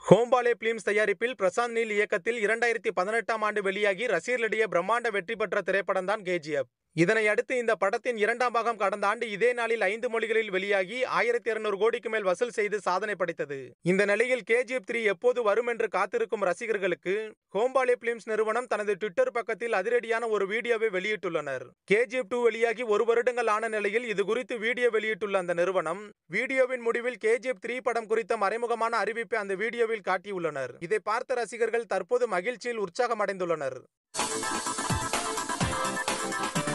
ஹோம்பாலே films தயாரிப்பில் Prashanth Neil இயக்கத்தில் இரண்டாயிரத்தி பதினெட்டாம் ஆண்டு வெளியாகி ரசிகர்களிடையே பிரம்மாண்ட வெற்றி பெற்ற திரைப்படம் தான் கேஜிஎஃப் இதனை அடுத்து இந்த படத்தின் இரண்டாம் பாகம் கடந்த ஆண்டு இதே நாளில் ஐந்து மொழிகளில் வெளியாகி ஆயிரத்தி இருநூறு கோடிக்கு மேல் வசூல் செய்து சாதனை படைத்தது இந்த நிலையில் கேஜிஎஃப் த்ரீ எப்போது வரும் என்று காத்திருக்கும் ரசிகர்களுக்கு ஹோம்பாலே பிலிம்ஸ் நிறுவனம் தனது ட்விட்டர் பக்கத்தில் அதிரடியான ஒரு வீடியோவை வெளியிட்டுள்ளனர் கேஜிஎஃப் டூ வெளியாகி ஒரு வருடங்கள் ஆன நிலையில் இது குறித்து வீடியோ வெளியிட்டுள்ள அந்த நிறுவனம் வீடியோவின் முடிவில் கேஜிஎஃப் த்ரீ படம் குறித்த மறைமுகமான அறிவிப்பை அந்த வீடியோவில் காட்டியுள்ளனர் இதை பார்த்த ரசிகர்கள் தற்போது மகிழ்ச்சியில் உற்சாகம் அடைந்துள்ளனர்